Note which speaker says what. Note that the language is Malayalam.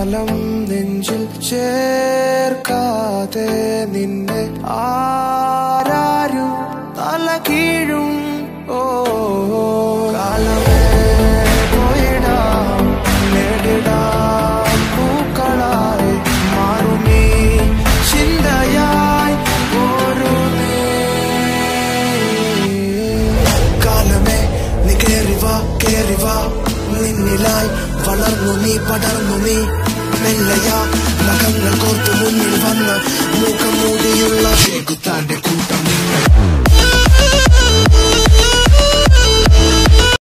Speaker 1: കാലം നെഞ്ചിൽ ചേർക്കാതെ നിന്നെ ആരാരും തല കീഴും ഓ കാലമേ പോയിടാം നേടിടാം പൂക്കളായി മാറുമീ ചിന്തയായി ഒരു നീ കാലമേ നീ കേറിവാ കേറിവാ നിന്നിലായി വളർന്നു നീ പടർന്നു നീ മെല്ലയാ നഖങ്ങൾ കോർത്തു മുന്നിൽ വന്ന് മുഖം മൂടിയുള്ള ഷേഖുത്താന്റെ കൂട്ടം